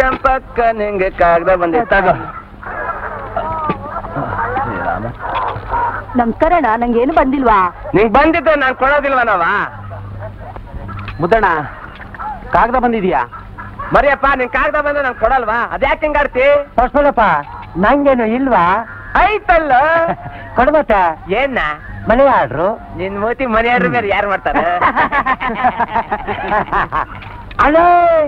ಕೆಂಪಕ್ಕ ನಿಂಗೆ ಕಾಗದ ಬಂದಿತ್ತ ನಮಸ್ಕಾರಣ್ಣ ನಂಗೇನು ಬಂದಿಲ್ವಾ ನಿಂಗ್ ಬಂದಿದ್ದೆ ನಾನ್ ಕೊಡೋದಿಲ್ವನವ ಮುದ್ದಣ್ಣ ಕಾಗದ ಬಂದಿದ್ಯಾ ಮರಿಯಪ್ಪ ನಿನ್ ಕಾಗದ ಬಂದ್ರೆ ನಾನ್ ಕೊಡಲ್ವಾ ಅದ್ಯಾಕೆ ಹಿಂಗಾಡ್ತಿ ಹೊಸ್ಮಲಪ್ಪ ನಂಗೇನು ಇಲ್ವಾ ಐತಲ್ಲ ಕೊಡ್ಬೇಕ ಏನ ಮನೆ ಆಡ್ರು ನಿನ್ ಮೂತಿ ಮನೆಯಾಡ್ರ ಬೇರೆ ಯಾರು ಮಾಡ್ತಾರೆ ಅಲೇ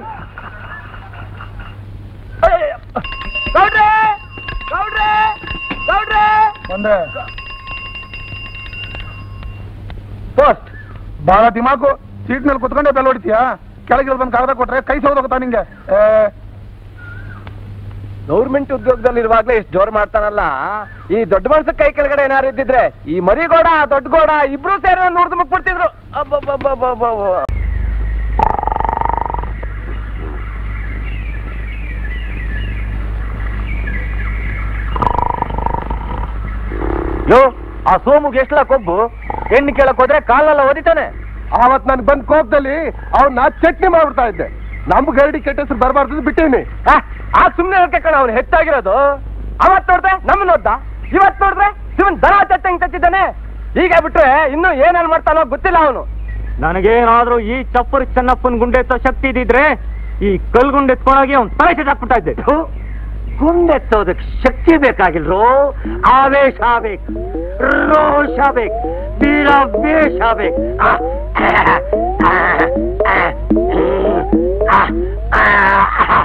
ಗೌಡ್ರೆ ಗೌಡ್ರೆ ಗೌಡ್ರೆ ಬಂದ್ರೆ ಪೋಸ್ಟ್ ಬಹಳ ದಿಮಾಕು ಸೀಟ್ ನಲ್ಲಿ ಕುತ್ಕೊಂಡೆ ಬೆಲ್ ಹೊಡಿತೀಯಾ ಕೆಳಗೆ ಬಂದು ಕಾಗದ ಕೊಟ್ರೆ ಕೈ ಸೋದೋಗ್ತಾ ನಿಂಗೆ ಏ, ಗೌರ್ಮೆಂಟ್ ಉದ್ಯೋಗದಲ್ಲಿ ಇರುವಾಗ್ಲೇ ಇಷ್ಟು ಜೋರ್ ಮಾಡ್ತಾನಲ್ಲ ಈ ದೊಡ್ಡ ಮನ್ಸ ಕೈ ಕೆಳಗಡೆ ಏನಾರು ಇದ್ದಿದ್ರೆ ಈ ಮರಿಗೋಡ ದೊಡ್ಡ ಗೋಡ ಇಬ್ರು ಸೇರಿ ನೋಡ್ದು ಮುಕ್ಬಿಡ್ತಿದ್ರು ಅಬ್ಬಬ್ಬಬ್ಬಬ್ಬಬ್ಬ. ಯೋ ಆ ಸೋಮುಗೆ ಎಷ್ಟಲ ಕೊಬ್ಬು ಹೆಣ್ಣು ಕೇಳಕ್ ಹೋದ್ರೆ ಕಾಲೆಲ್ಲ ಒದಿತಾನೆ ಆವತ್ ನನ್ ಬಂದ್ ಕೋಪದಲ್ಲಿ ಅವ್ನ ಚಟ್ನಿ ಮಾಡ್ಬಿಡ್ತಾ ಇದ್ದೆ ನಮ್ ಗರಡಿ ಕೆಟ್ಟ ಹೆಸರು ಬರಬಾರ್ದು ಬಿಟ್ಟೀನಿ ಆ, ಆ ಸುಮ್ನೆ ಹೇಳ್ಕೆ ಕಣ ಅವ್ನು ಹೆಚ್ಚಾಗಿರೋದು ಅವತ್ ನೋಡ್ದೆ ನಮ್ಮನ್ನ ನೋಡ್ದ ಇವತ್ ನೋಡಿದ್ರೆ ಶಿವನ್ ದರ ಚಟ್ಟಂಗ್ ತಚ್ಚಿದ್ದಾನೆ ಈಗ ಬಿಟ್ರೆ ಇನ್ನು ಏನೇನ್ ಮಾಡ್ತಾನೋ ಗೊತ್ತಿಲ್ಲ ಅವನು ನನಗೇನಾದ್ರೂ ಈ ಚಪ್ಪರ್ ಚೆನ್ನಪ್ಪನ್ ಗುಂಡೆ ಎತ್ತೋ ಶಕ್ತಿ ಇದ್ದಿದ್ರೆ ಈ ಕಲ್ ಗುಂಡೆ ಎತ್ಕೊಂಡೋಗಿ ಅವ್ನು ತಲೆ ಸಿಟ್ಟಾಕ್ಬಿಡ್ತಾ ಇದ್ದೆ ಗುಂಡೆತ್ತೋದಕ್ಕೆ ಶಕ್ತಿ ಬೇಕಾಗಿಲ್ರು ಆವೇಶ ಬೇಕು ರೋಷ ಬೇಕು ವೀರಾವೇಶ ಬೇಕು ಆ, ಆ, ಆ, ಆ, ಆ, ಆ, ಆ,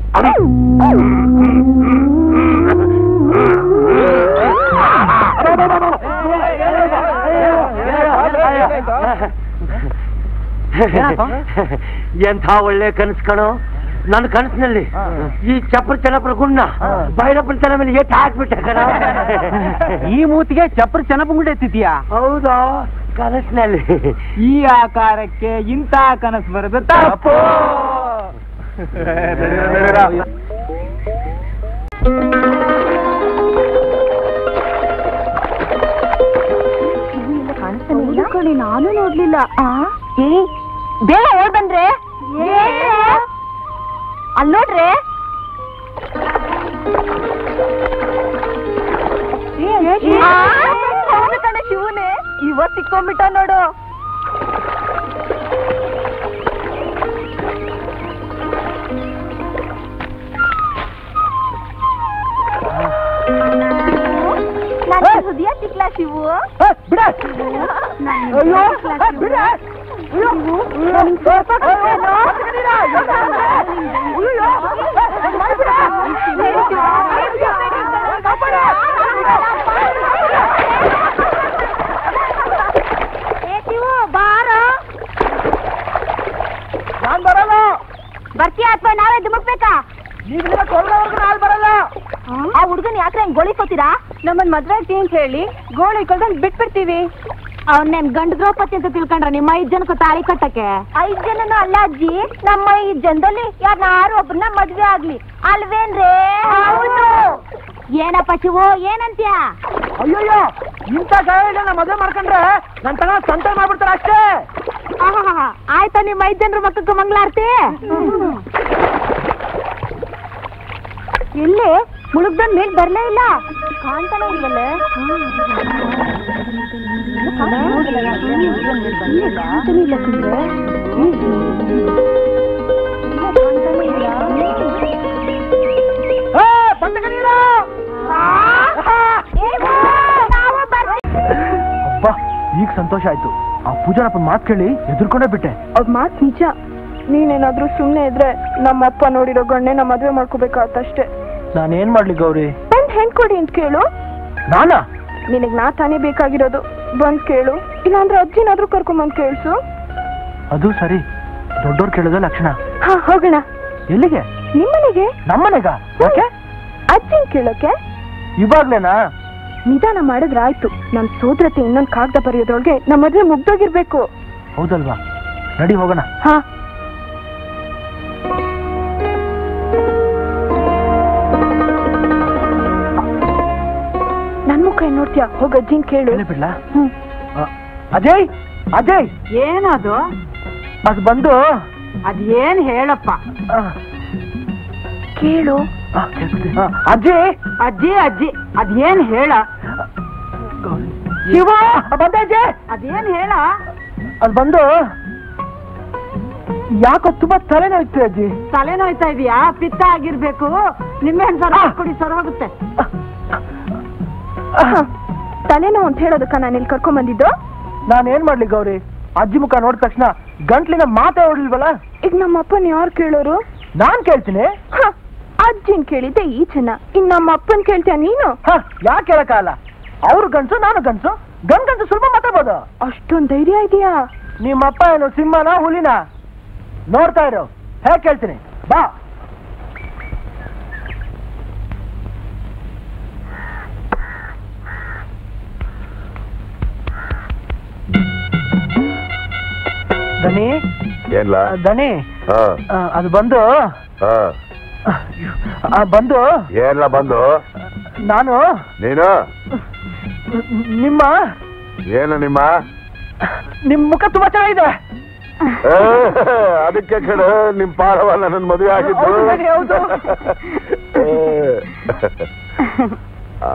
ಎಂಥ ಒಳ್ಳೆ ಕನಸು ಕಣೋ ನನ್ನ ಕನಸಿನಲ್ಲಿ ಈ ಚಪ್ರ ಚಲಪ್ರ ಗುಣ್ಣ ಬೈರಪ್ಪನ ತಲೆ ಮೇಲೆ ಏಟ್ ಹಾಕ್ಬಿಟ್ಟೆ ಕಣ ಈ ಮೂತಿಗೆ ಚಪ್ರ ಚೆನ್ನಪುಂಗುಡೆ ಎತ್ತಿದ್ಯಾ ಹೌದಾ ಕನಸಿನಲ್ಲಿ ಈ ಆಕಾರಕ್ಕೆ ಇಂಥ ಕನಸು ಬರೋದು ತಪ್ಪು ಕಣೆ ನಾನು ನೋಡ್ಲಿಲ್ಲ ಏ ಬೇಗ ಓಡ್ ಬಂದ್ರೆ ಅಲ್ಲಿ ನೋಡ್ರೆ ಕಣ ಶಿವನೇ ಇವತ್ ಸಿಕ್ಕೊಂಬಿಟ್ಟ ನೋಡು ನನ್ನ ಹೃದಯ ಸಿಕ್ಲಾ ಶಿವು ಬಿಡ ಅಯ್ಯೋ ಬಿಡ ನಾನ್ ಬರಲ್ಲ ಬರ್ತೀಯ ಅಥವಾ ನಾವೇ ಧುಮಕ್ಬೇಕಾ ನೀವಿಲ್ಲ ಕೊಲ್ಲೋರ್ಗು ನಾಳೆ ಬರಲ್ಲ ಆ ಹುಡ್ಗನ್ ಯಾಕ್ರೆ ಹಂಗ್ ಗೋಳಿಕೋತೀರಾ ನಮ್ಮನ್ ಮದ್ವೆ ಆಗ್ತಿ ಅಂತ ಹೇಳಿ ಗೋಳಿ ಕೊಲ್ದಂಗ್ ಬಿಟ್ಬಿಡ್ತೀವಿ ಅವನ್ನೇನ್ ಗಂಡ ದ್ರೌಪದಿ ಅಂತ ತಿಳ್ಕೊಂಡ್ರ ನಿಮ್ಮ ಐದ್ ಜನಕ್ಕೂ ತಾಳಿ ಕಟ್ಟಕ್ಕೆ ಐದ್ ಜನನು ಅಲ್ಲ ಅಜ್ಜಿ ನಮ್ಮ ಐದ್ ಜನದಲ್ಲಿ ಯಾರು ಒಬ್ರನ್ನ ಮದ್ವೆ ಆಗ್ಲಿ ಅಲ್ವೇನ್ರೇ ಹೌದು ಏನಪ್ಪ ಶಿವು ಏನಂತ್ಯ ಅಯ್ಯಯ್ಯೋ ಇಂಥ ಗಾಯಗಳನ್ನ ಮದುವೆ ಮಾಡ್ಕೊಂಡ್ರೆ ನನ್ ತನ ಸಂತೆ ಮಾಡ್ಬಿಡ್ತಾರೆ ಅಷ್ಟೇ ಆಹಾಹಾ. ಆಯ್ತಾ ನಿಮ್ಮ ಐದ್ ಜನರ ಮಕ್ಕಕ್ಕೆ ಮಂಗಳಾರತಿ ಎಲ್ಲಿ ಮುಳುಗ್ದನ್ ಮೇಲ್ ಬರ್ಲೇ ಇಲ್ಲ ಕಾಣ್ತಾನೆ ಇಲ್ವಲ್ಲ ಏ, ಬಂದ ಕಣೀರ! ಅಬ್ಬಾ ಈಗ ಸಂತೋಷ ಆಯ್ತು ಆ ಪೂಜಾರಪ್ಪನ ಮಾತು ಕೇಳಿ ಎದುರ್ಕೊಂಡೇ ಬಿಟ್ಟೆ ಅವ್ರ ಮಾತ್ ನಿಜ ನೀನೇನಾದ್ರೂ ಸುಮ್ನೆ ಇದ್ರೆ ನಮ್ಮಪ್ಪ ನೋಡಿರೋ ಗಣ್ಣೆನ ಮದ್ವೆ ಮಾಡ್ಕೋಬೇಕಾಗತ್ತಷ್ಟೇ ನಾನೇನ್ ಮಾಡ್ಲಿ ಗೌರಿ ಬಂದ್ ಹೆಣ್ ಕೊಡಿ ಅಂತ ಕೇಳು ನಾನಾ ನಿನಗ್ ನಾ ತಾನೇ ಬೇಕಾಗಿರೋದು ಬಂದ್ ಕೇಳು ಇಲ್ಲಾಂದ್ರೆ ಅಜ್ಜಿನಾದ್ರೂ ಕರ್ಕೊಂಬಂದ್ ಕೇಳ್ಸು ಅದು ಸರಿ ದೊಡ್ಡೋರ್ ಕೇಳೋದೇ ಲಕ್ಷಣ ಹಾ ಹೋಗೋಣ ಎಲ್ಲಿಗೆ ನಿಮ್ಮನೆಗೆ ನಮ್ಮನೆಗ ಯಾಕೆ ಅಜ್ಜಿನ್ ಕೇಳೋಕೆ ಇವಾಗ್ಲೇನಾ ನಿಧಾನ ಮಾಡಿದ್ರೆ ಆಯ್ತು ನಮ್ ಸೋದರತೆ ಇನ್ನೊಂದ್ ಕಾಗದ ಬರೆಯೋದ್ರೊಳಗೆ ನಮ್ಮ ಮದ್ವೆ ಮುಗ್ದೋಗಿರ್ಬೇಕು ಹೌದಲ್ವಾ ನಡಿ ಹೋಗೋಣ ಹಾ ನನ್ ಮುಖ ಏನ್ ನೋಡ್ತೀಯ ಹೋಗ್ ಅಜ್ಜಿನ್ ಕೇಳು ಹೇಳಿ ಬಿಡ್ಲಾ ಹ್ಮ್ ಆ, ಅಜಯ್ ಅಜಯ್ ಏನದು ಅದು ಬಂದು ಅದೇನ್ ಹೇಳಪ್ಪ ಆ, ಕೇಳು ಅಜ್ಜಿ ಅಜ್ಜಿ ಅಜ್ಜಿ ಅದೇನ್ ಹೇಳ ಶಿವ ಬಂದಜ್ಜಿ ಅದೇನ್ ಹೇಳ ಅದು ಬಂದು ಯಾಕೋ ತುಂಬಾ ತಲೆನೋಯ್ತು ಅಜ್ಜಿ ತಲೆನೋಯ್ತಾ ಇದೀಯಾ ಪಿತ್ತ ಆಗಿರ್ಬೇಕು ನಿಮ್ಮೆ ಹಣ್ಣು ಸರ ಕುಡಿ ಸರ ಹೋಗುತ್ತೆ ತಲೆನೋವು ಅಂತ ಹೇಳೋದಕ್ಕ ನಾನು ಇಲ್ಲಿ ಕರ್ಕೊಂಡ್ ಬಂದಿದ್ದು ನಾನು ಏನ್ ಮಾಡ್ಲಿ ಗೌರಿ ಅಜ್ಜಿ ಮುಖ ನೋಡಿದ ತಕ್ಷಣ ಗಂಟ್ಲಿನ ಮಾತೇ ಹೊಡ್ಲಿಲ್ವಲ್ಲ ಈಗ ನಮ್ಮ ಅಪ್ಪನ ಯಾರು ಕೇಳೋರು ನಾನ್ ಕೇಳ್ತೀನಿ ಹ, ಅಜ್ಜಿನ್ ಕೇಳಿದ್ದೆ ಈ ಚೆನ್ನ ಇನ್ ನಮ್ಮ ಅಪ್ಪನ್ ಕೇಳ್ತೀಯ ನೀನು ಹ ಯಾಕೆ ಕೇಳಕ್ಕಾಗಲ್ಲ ಅವ್ರು ಗಂಡ್ಸು ನಾನು ಗಂಡ್ಸು ಗಂಡ್ ಗಂಡ್ಸು ಸುಲಭ ಮಾತಾಡ್ಬೋದು ಅಷ್ಟೊಂದ್ ಧೈರ್ಯ ಇದೆಯಾ ನಿಮ್ಮಪ್ಪ ಏನು ಸಿಂಹನ ಹುಲಿನ ನೋಡ್ತಾ ಇರು ಹೇಗೆ ಕೇಳ್ತೀನಿ ಬಾ ದನಿ ಏನ್ಲ ಆ, ದನಿ ಹಾ ಆ, ಅದು ಬಂದು ಹಾ ಆ, ಬಂದು ಏನ್ಲ ಬಂದು ನಾನು ನೀನು ನಿಮ್ಮ ಏನು ನಿಮ್ಮ ನಿಮ್ ಮುಖ ತುಂಬಾ ಚೆನ್ನಾಗಿದೆ ಏ, ಅದಕ್ಕೆ ಕಡೆ ನಿಮ್ ಪಾರವ ನನ್ನ ಮದುವೆ ಆಗಿದ್ದು ಹೌದು ಬನ್ನಿ, ಹೌದು. ಏ. ಆ.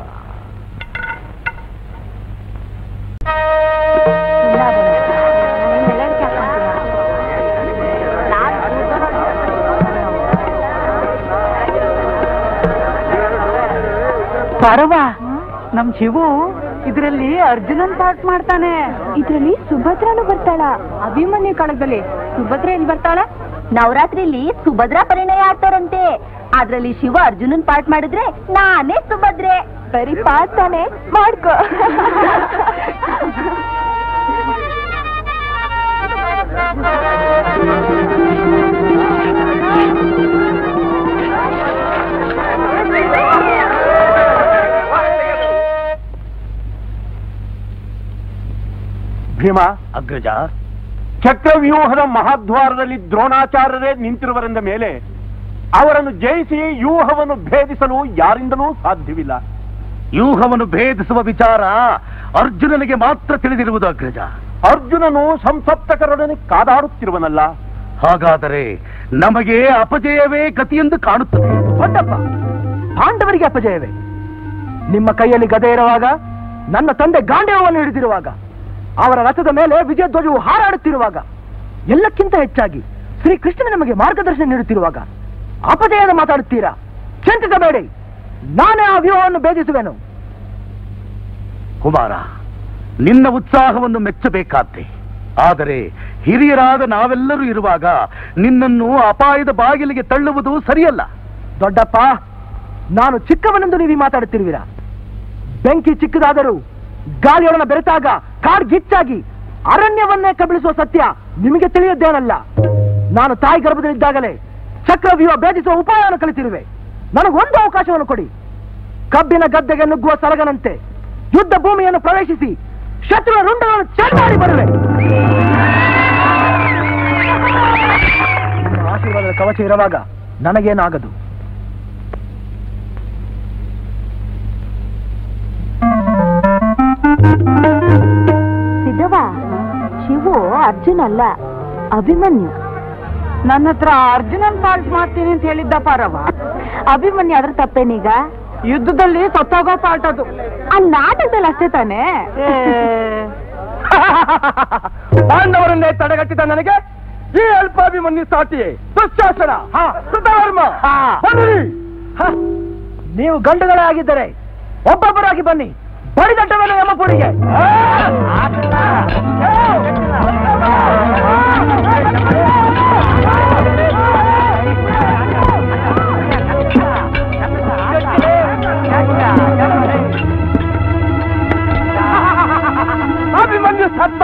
ಪರವ ನಮ್ ಶಿವು ಇದ್ರಲ್ಲಿ ಅರ್ಜುನನ್ ಪಾಠ ಮಾಡ್ತಾನೆ ಇದ್ರಲ್ಲಿ ಸುಭದ್ರನು ಬರ್ತಾಳ ಅಭಿಮನ್ಯು ಕಾಲದಲ್ಲಿ ಸುಭದ್ರ ಎಲ್ಲಿ ಬರ್ತಾಳ ನವರಾತ್ರಿಲಿ ಸುಭದ್ರಾ ಪರಿಣಯ ಆಡ್ತಾರಂತೆ ಅದ್ರಲ್ಲಿ ಶಿವ ಅರ್ಜುನನ್ ಪಾಠ ಮಾಡಿದ್ರೆ ನಾನೇ ಸುಭದ್ರೆ ಬರೀ ಪಾತಾನೆ ಮಾಡ್ಕೋ ಭೀಮ ಅಗ್ರಜ ಚಕ್ರವ್ಯೂಹದ ಮಹಾದ್ವಾರದಲ್ಲಿ ದ್ರೋಣಾಚಾರ್ಯರೇ ನಿಂತಿರುವರೆಂದ ಮೇಲೆ ಅವರನ್ನು ಜಯಿಸಿ ವ್ಯೂಹವನ್ನು ಭೇದಿಸಲು ಯಾರಿಂದಲೂ ಸಾಧ್ಯವಿಲ್ಲ ವ್ಯೂಹವನ್ನು ಭೇದಿಸುವ ವಿಚಾರ ಅರ್ಜುನನಿಗೆ ಮಾತ್ರ ತಿಳಿದಿರುವುದು ಅಗ್ರಜ ಅರ್ಜುನನು ಸಂಸಪ್ತಕರೊಡನೆ ಕಾದಾಡುತ್ತಿರುವನಲ್ಲ ಹಾಗಾದರೆ ನಮಗೆ ಅಪಜಯವೇ ಗತಿಯೆಂದು ಕಾಣುತ್ತದೆ ದೊಡ್ಡಪ್ಪ ಪಾಂಡವರಿಗೆ ಅಪಜಯವೇ ನಿಮ್ಮ ಕೈಯಲ್ಲಿ ಗದೆ ಇರುವಾಗ ನನ್ನ ತಂದೆ ಗಾಂಡೇವವನ್ನು ಹಿಡಿದಿರುವಾಗ ಅವರ ರಥದ ಮೇಲೆ ವಿಜಯ ಧ್ವಜವು ಹಾರಾಡುತ್ತಿರುವಾಗ ಎಲ್ಲಕ್ಕಿಂತ ಹೆಚ್ಚಾಗಿ ಶ್ರೀಕೃಷ್ಣನ ನಮಗೆ ಮಾರ್ಗದರ್ಶನ ನೀಡುತ್ತಿರುವಾಗ ಅಪಜಯದ ಮಾತಾಡುತ್ತೀರಾ ಚಿಂತಿಸಬೇಡಿ ನಾನೇ ಆ ವ್ಯೂಹವನ್ನು ಭೇದಿಸುವೆನು ಕುಮಾರ ನಿನ್ನ ಉತ್ಸಾಹವನ್ನು ಮೆಚ್ಚಬೇಕಾದ್ದೆ ಆದರೆ ಹಿರಿಯರಾದ ನಾವೆಲ್ಲರೂ ಇರುವಾಗ ನಿನ್ನನ್ನು ಅಪಾಯದ ಬಾಗಿಲಿಗೆ ತಳ್ಳುವುದು ಸರಿಯಲ್ಲ ದೊಡ್ಡಪ್ಪ ನಾನು ಚಿಕ್ಕವನೆಂದು ನೀವು ಈ ಮಾತಾಡುತ್ತಿರುವಿರಾ ಬೆಂಕಿ ಚಿಕ್ಕದಾದರೂ ಗಾಳಿಯೊಳನ ಬೆರೆತಾಗ ಕಾಡ್ ಗಿಚ್ಚಾಗಿ ಅರಣ್ಯವನ್ನೇ ಕಬಳಿಸುವ ಸತ್ಯ ನಿಮಗೆ ತಿಳಿಯದ್ದೇನಲ್ಲ ನಾನು ತಾಯಿ ಗರ್ಭದಲ್ಲಿದ್ದಾಗಲೇ ಚಕ್ರವ್ಯೂಹ ಭೇದಿಸುವ ಉಪಾಯವನ್ನು ಕಲಿತಿರುವೆ ನನಗೊಂದು ಅವಕಾಶವನ್ನು ಕೊಡಿ ಕಬ್ಬಿನ ಗದ್ದೆಗೆ ನುಗ್ಗುವ ಸಲಗನಂತೆ ಯುದ್ಧ ಭೂಮಿಯನ್ನು ಪ್ರವೇಶಿಸಿ ಶತ್ರುಗಳ ರುಂಡಗಳನ್ನು ಚೆಂಡಾಡಿ ಬರುವೆ ನಿಮ್ಮ ಆಶೀರ್ವಾದದ ಕವಚ ಇರುವಾಗ ನನಗೇನಾಗದು ಸಿದ್ಧವ ಶಿವು ಅರ್ಜುನ್ ಅಲ್ಲ ಅಭಿಮನ್ಯು ನನ್ನ ಹತ್ರ ಅರ್ಜುನನ್ ಪಾಠ ಮಾಡ್ತೀನಿ ಅಂತ ಹೇಳಿದ್ದ ಪಾರವ ಅಭಿಮನ್ಯು ಅದ್ರ ತಪ್ಪೇನೀಗ ಯುದ್ಧದಲ್ಲಿ ಸತ್ತೋಗೋ ಪಾಠ ಅದು ಆ ನಾಟಕದಲ್ಲಿ ಅಷ್ಟೇ ತಾನೇ ಪಾಂಡವರನ್ನೇ ತಡೆಗಟ್ಟಿದ ನನಗೆ ಈ ಅಲ್ಪಾಭಿಮನ್ಯು ಸಾಟಿ ದುಶ್ಯಾಸನ ಹಾ, ಕೃತವರ್ಮ ಬನ್ನಿರಿ. ಹ, ನೀವು ಗಂಡುಗಳೇ ಆಗಿದ್ದರೆ ಒಬ್ಬೊಬ್ಬರಾಗಿ ಬನ್ನಿ ಬಡಿದಟ್ಟವನ ಯಮಪುರಿಗೆ ಅಭಿಮನ್ಯು ಸತ್ತ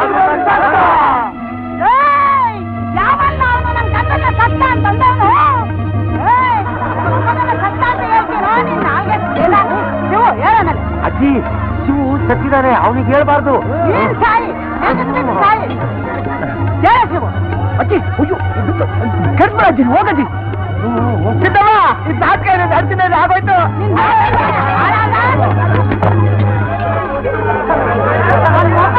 ಅಜ್ಜಿ ಶಿವು ಸತ್ತಿದ್ದಾನೆ ಅವನಿಗೆ ಹೇಳ್ಬಾರ್ದು ಅಜ್ಜಿ ಅಯ್ಯೋ ಕೆಟ್ಟ ಅಜ್ಜಿ ಹೋಗಜ್ಜಿ ಸಿದ್ದಮ್ಮ ಇದು ನಾಟಕ ಇದೆ ನಡ್ತಿನ ಆಗೋಯ್ತು ಹಾಳಾಗ